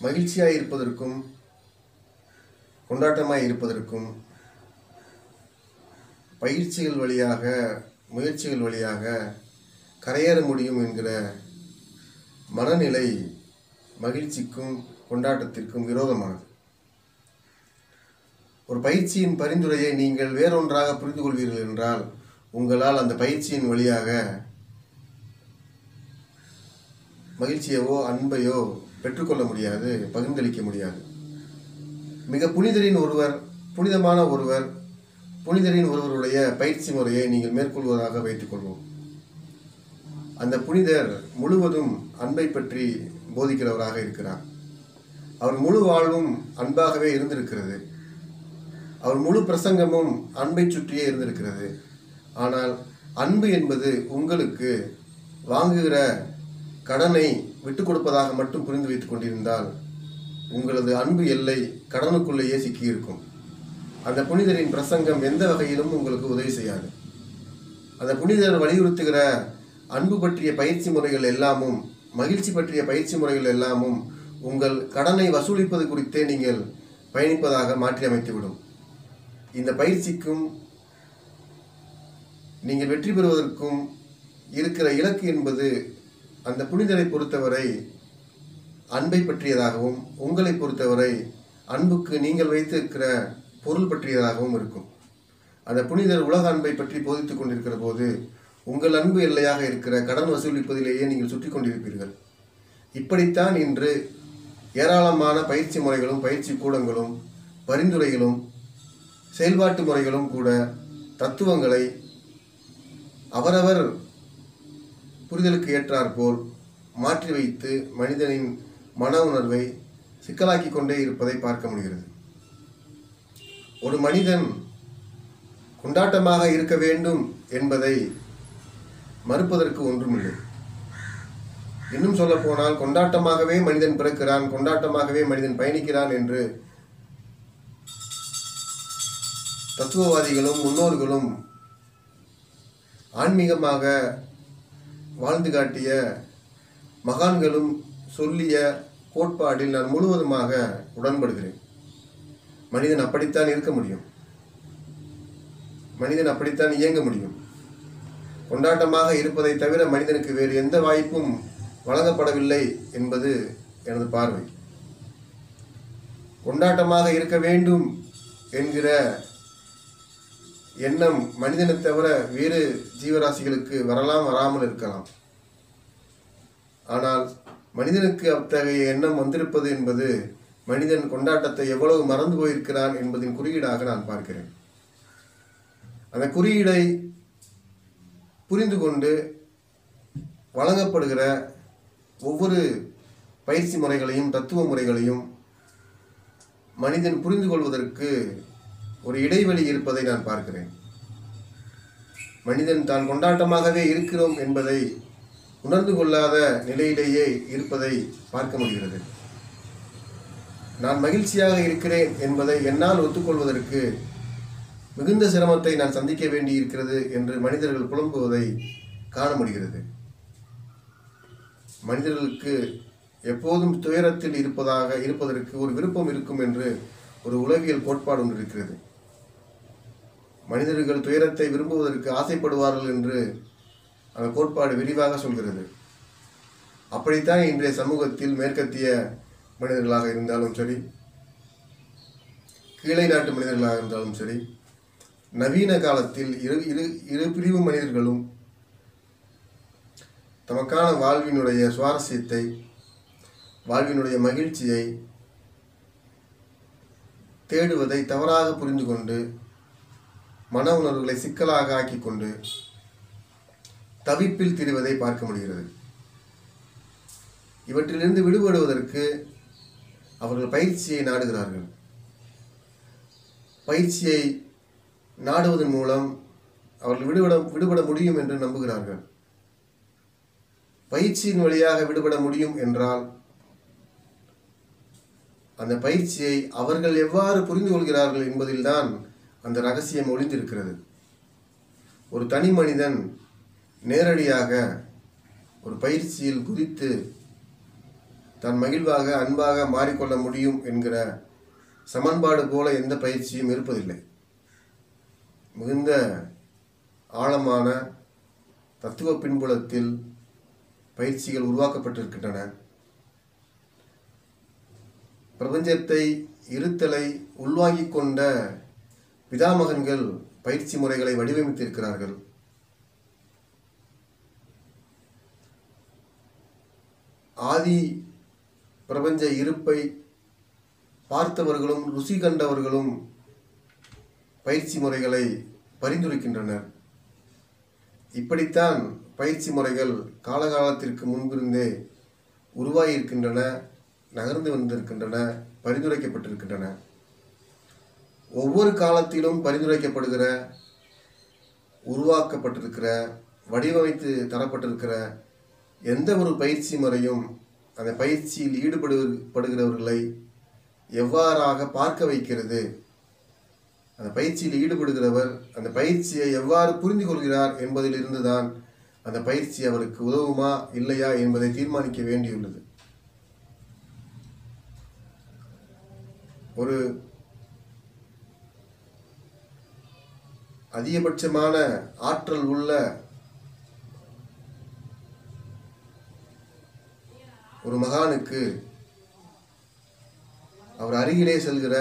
மகிழ்ச்சியாய் இருப்பதற்கும் கொண்டாட்டமாய் இருப்பதற்கும் பயிற்சிகள் வழியாக முயற்சிகள் வழியாக கரையேற முடியும் என்கிற மனநிலை மகிழ்ச்சிக்கும் கொண்டாட்டத்திற்கும் விரோதமானது ஒரு பயிற்சியின் பரிந்துரையை நீங்கள் வேறொன்றாக புரிந்து கொள்வீர்கள் என்றால் உங்களால் அந்த பயிற்சியின் வழியாக மகிழ்ச்சியவோ அன்பையோ பெற்றுக்கொள்ள முடியாது பகிர்ந்தளிக்க முடியாது மிக புனிதரின் ஒருவர் புனிதமான ஒருவர் புனிதரின் ஒருவருடைய பயிற்சி முறையை நீங்கள் மேற்கொள்வதாக வைத்துக்கொள்வோம் அந்த புனிதர் முழுவதும் அன்பை பற்றி போதிக்கிறவராக இருக்கிறார் அவர் முழு வாழ்வும் அன்பாகவே இருந்திருக்கிறது அவர் முழு பிரசங்கமும் அன்பை சுற்றியே இருந்திருக்கிறது ஆனால் அன்பு என்பது உங்களுக்கு வாங்குகிற கடனை விட்டு கொடுப்பதாக மட்டும் புரிந்து வைத்துக் கொண்டிருந்தால் உங்களது அன்பு எல்லை கடனுக்குள்ளேயே சிக்கியிருக்கும் அந்த புனிதரின் பிரசங்கம் எந்த வகையிலும் உங்களுக்கு உதவி செய்யாது அந்த புனிதர் வலியுறுத்துகிற அன்பு பற்றிய பயிற்சி முறைகள் எல்லாமும் மகிழ்ச்சி பற்றிய பயிற்சி முறைகள் எல்லாமும் உங்கள் கடனை வசூலிப்பது குறித்தே நீங்கள் பயணிப்பதாக மாற்றி அமைத்துவிடும் இந்த பயிற்சிக்கும் நீங்கள் வெற்றி பெறுவதற்கும் இருக்கிற இலக்கு என்பது அந்த புனிதரை பொறுத்தவரை அன்பை பற்றியதாகவும் உங்களை பொறுத்தவரை அன்புக்கு நீங்கள் வைத்திருக்கிற பொருள் பற்றியதாகவும் இருக்கும் அந்த புனிதர் உலக அன்பை பற்றி போதித்துக் கொண்டிருக்கிற போது உங்கள் அன்பு எல்லையாக இருக்கிற கடன் வசூலிப்பதிலேயே நீங்கள் சுற்றி கொண்டிருப்பீர்கள் இப்படித்தான் இன்று ஏராளமான பயிற்சி முறைகளும் பயிற்சி கூடங்களும் பரிந்துரைகளும் செயல்பாட்டு முறைகளும் கூட தத்துவங்களை அவரவர் புரிதலுக்கு ஏற்றாற்போல் மாற்றி வைத்து மனிதனின் மன உணர்வை சிக்கலாக்கி கொண்டே இருப்பதை பார்க்க முடிகிறது ஒரு மனிதன் கொண்டாட்டமாக இருக்க வேண்டும் என்பதை மறுப்பதற்கு ஒன்றுமில்லை இன்னும் சொல்ல போனால் கொண்டாட்டமாகவே மனிதன் பிறக்கிறான் கொண்டாட்டமாகவே மனிதன் பயணிக்கிறான் என்று தத்துவவாதிகளும் முன்னோர்களும் ஆன்மீகமாக வாழ்ந்து காட்டிய மகான்களும் சொல்லிய கோட்பாடில் நான் முழுவதுமாக உடன்படுகிறேன் மனிதன் அப்படித்தான் இருக்க முடியும் மனிதன் அப்படித்தான் இயங்க முடியும் கொண்டாட்டமாக இருப்பதை தவிர மனிதனுக்கு வேறு எந்த வாய்ப்பும் வழங்கப்படவில்லை என்பது எனது பார்வை கொண்டாட்டமாக இருக்க வேண்டும் என்கிற எண்ணம் மனிதனை தவிர வேறு ஜீவராசிகளுக்கு வரலாம் வராமல் இருக்கலாம் ஆனால் மனிதனுக்கு அத்தகைய எண்ணம் வந்திருப்பது என்பது மனிதன் கொண்டாட்டத்தை எவ்வளவு மறந்து போயிருக்கிறான் என்பதின் குறியீடாக நான் பார்க்கிறேன் அந்த குறியீடை புரிந்து கொண்டு வழங்கப்படுகிற ஒவ்வொரு பயிற்சி முறைகளையும் தத்துவ முறைகளையும் மனிதன் புரிந்து கொள்வதற்கு ஒரு இடைவெளி இருப்பதை நான் பார்க்கிறேன் மனிதன் தான் கொண்டாட்டமாகவே இருக்கிறோம் என்பதை உணர்ந்து கொள்ளாத நிலையிலேயே இருப்பதை பார்க்க முடிகிறது நான் மகிழ்ச்சியாக இருக்கிறேன் என்பதை என்னால் ஒத்துக்கொள்வதற்கு மிகுந்த சிரமத்தை நான் சந்திக்க வேண்டியிருக்கிறது என்று மனிதர்கள் புலம்புவதை காண முடிகிறது மனிதர்களுக்கு எப்போதும் துயரத்தில் இருப்பதாக இருப்பதற்கு ஒரு விருப்பம் இருக்கும் என்று ஒரு உளவியல் கோட்பாடு ஒன்று இருக்கிறது மனிதர்கள் துயரத்தை விரும்புவதற்கு ஆசைப்படுவார்கள் என்று அந்த கோட்பாடு விரிவாக சொல்கிறது அப்படித்தான் இன்றைய சமூகத்தில் மேற்கத்திய மனிதர்களாக இருந்தாலும் சரி கீழை நாட்டு மனிதர்களாக இருந்தாலும் சரி நவீன காலத்தில் இரு இரு இரு பிரிவு மனிதர்களும் தமக்கான வாழ்வினுடைய சுவாரஸ்யத்தை வாழ்வினுடைய மகிழ்ச்சியை தேடுவதை தவறாக புரிந்து கொண்டு மன உணர்வுகளை சிக்கலாக ஆக்கிக் கொண்டு தவிப்பில் திரிவதை பார்க்க முடிகிறது இவற்றிலிருந்து விடுபடுவதற்கு அவர்கள் பயிற்சியை நாடுகிறார்கள் பயிற்சியை நாடுவதன் மூலம் அவர்கள் விடுபட விடுபட முடியும் என்று நம்புகிறார்கள் பயிற்சியின் வழியாக விடுபட முடியும் என்றால் அந்த பயிற்சியை அவர்கள் எவ்வாறு புரிந்து கொள்கிறார்கள் என்பதில்தான் அந்த ரகசியம் ஒளிந்திருக்கிறது ஒரு தனி மனிதன் நேரடியாக ஒரு பயிற்சியில் குதித்து தான் மகிழ்வாக அன்பாக மாறிக்கொள்ள முடியும் என்கிற சமன்பாடு போல எந்த பயிற்சியும் இருப்பதில்லை மிகுந்த ஆழமான தத்துவ பின்புலத்தில் பயிற்சிகள் உருவாக்கப்பட்டிருக்கின்றன பிரபஞ்சத்தை இருத்தலை உள்வாங்கிக் கொண்ட பிதாமகன்கள் பயிற்சி முறைகளை வடிவமைத்திருக்கிறார்கள் ஆதி பிரபஞ்ச இருப்பை பார்த்தவர்களும் ருசி கண்டவர்களும் பயிற்சி முறைகளை பரிந்துரைக்கின்றனர் இப்படித்தான் பயிற்சி முறைகள் காலகாலத்திற்கு முன்பிருந்தே உருவாகியிருக்கின்றன நகர்ந்து வந்திருக்கின்றன பரிந்துரைக்கப்பட்டிருக்கின்றன ஒவ்வொரு காலத்திலும் பரிந்துரைக்கப்படுகிற உருவாக்கப்பட்டிருக்கிற வடிவமைத்து தரப்பட்டிருக்கிற எந்த ஒரு பயிற்சி முறையும் அந்த பயிற்சியில் ஈடுபடுபடுகிறவர்களை எவ்வாறாக பார்க்க வைக்கிறது அந்த பயிற்சியில் ஈடுபடுகிறவர் அந்த பயிற்சியை எவ்வாறு புரிந்து கொள்கிறார் என்பதிலிருந்து தான் அந்த பயிற்சி அவருக்கு உதவுமா இல்லையா என்பதை தீர்மானிக்க வேண்டியுள்ளது ஒரு அதிகபட்சமான ஆற்றல் உள்ள ஒரு மகானுக்கு அவர் அருகிலே செல்கிற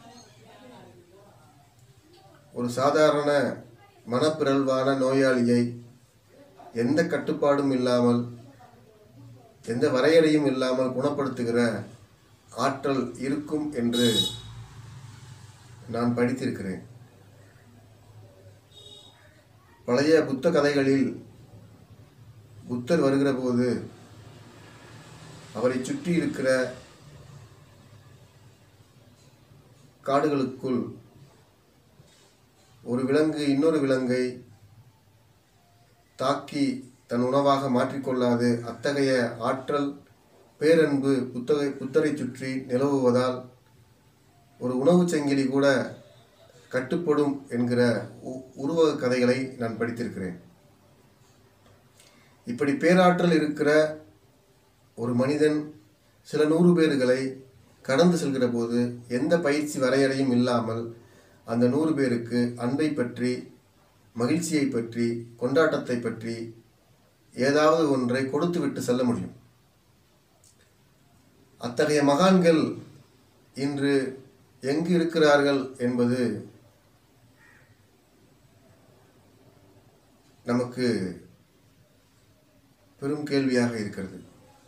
ஒரு சாதாரண மனப்பிறழ்வான நோயாளியை எந்த கட்டுப்பாடும் இல்லாமல் எந்த வரையறையும் இல்லாமல் குணப்படுத்துகிற ஆற்றல் இருக்கும் என்று நான் படித்திருக்கிறேன் பழைய புத்த கதைகளில் புத்தர் வருகிற போது அவரை சுற்றி இருக்கிற காடுகளுக்குள் ஒரு விலங்கு இன்னொரு விலங்கை தாக்கி தன் உணவாக மாற்றிக்கொள்ளாது அத்தகைய ஆற்றல் பேரன்பு புத்தகை புத்தரை சுற்றி நிலவுவதால் ஒரு உணவுச் சங்கிலி கூட கட்டுப்படும் என்கிற உ- உருவக கதைகளை நான் படித்திருக்கிறேன் இப்படி பேராற்றல் இருக்கிற ஒரு மனிதன் சில நூறு பேர்களை கடந்து செல்கிற போது எந்த பயிற்சி வரையறையும் இல்லாமல் அந்த நூறு பேருக்கு அன்பை பற்றி மகிழ்ச்சியை பற்றி கொண்டாட்டத்தை பற்றி ஏதாவது ஒன்றை கொடுத்துவிட்டு செல்ல முடியும் அத்தகைய மகான்கள் இன்று எங்கு இருக்கிறார்கள் என்பது நமக்கு பெரும் கேள்வியாக இருக்கிறது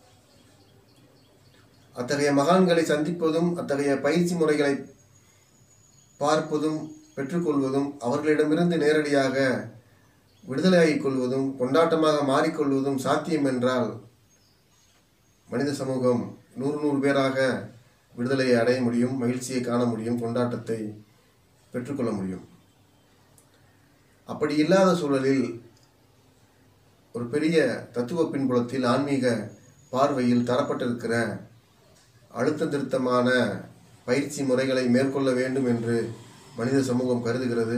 அத்தகைய மகான்களை சந்திப்பதும் அத்தகைய பயிற்சி முறைகளை பார்ப்பதும் பெற்றுக்கொள்வதும் அவர்களிடமிருந்து நேரடியாக விடுதலையாகிக் கொள்வதும் கொண்டாட்டமாக மாறிக்கொள்வதும் சாத்தியம் என்றால் மனித சமூகம் நூறு நூறு பேராக விடுதலையை அடைய முடியும் மகிழ்ச்சியை காண முடியும் கொண்டாட்டத்தை பெற்றுக்கொள்ள முடியும் அப்படி இல்லாத சூழலில் ஒரு பெரிய தத்துவ பின்புலத்தில் ஆன்மீக பார்வையில் தரப்பட்டிருக்கிற அழுத்த திருத்தமான பயிற்சி முறைகளை மேற்கொள்ள வேண்டும் என்று மனித சமூகம் கருதுகிறது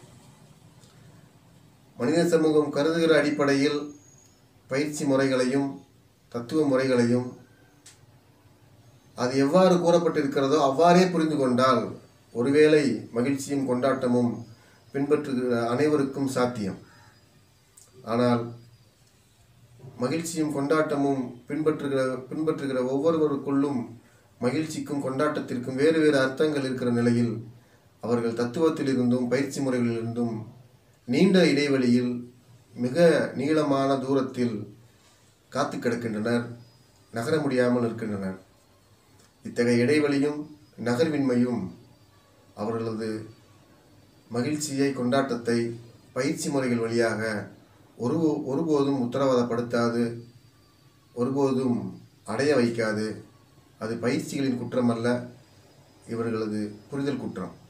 மனித சமூகம் கருதுகிற அடிப்படையில் பயிற்சி முறைகளையும் தத்துவ முறைகளையும் அது எவ்வாறு கூறப்பட்டிருக்கிறதோ அவ்வாறே புரிந்து கொண்டால் ஒருவேளை மகிழ்ச்சியும் கொண்டாட்டமும் பின்பற்றுகிற அனைவருக்கும் சாத்தியம் ஆனால் மகிழ்ச்சியும் கொண்டாட்டமும் பின்பற்றுகிற பின்பற்றுகிற ஒவ்வொருவருக்குள்ளும் மகிழ்ச்சிக்கும் கொண்டாட்டத்திற்கும் வேறு வேறு அர்த்தங்கள் இருக்கிற நிலையில் அவர்கள் தத்துவத்திலிருந்தும் பயிற்சி முறைகளிலிருந்தும் நீண்ட இடைவெளியில் மிக நீளமான தூரத்தில் காத்து கிடக்கின்றனர் நகர முடியாமல் இருக்கின்றனர் இத்தகைய இடைவெளியும் நகர்வின்மையும் அவர்களது மகிழ்ச்சியை கொண்டாட்டத்தை பயிற்சி முறைகள் வழியாக ஒரு ஒருபோதும் உத்தரவாதப்படுத்தாது ஒருபோதும் அடைய வைக்காது அது பயிற்சிகளின் குற்றம் அல்ல இவர்களது புரிதல் குற்றம்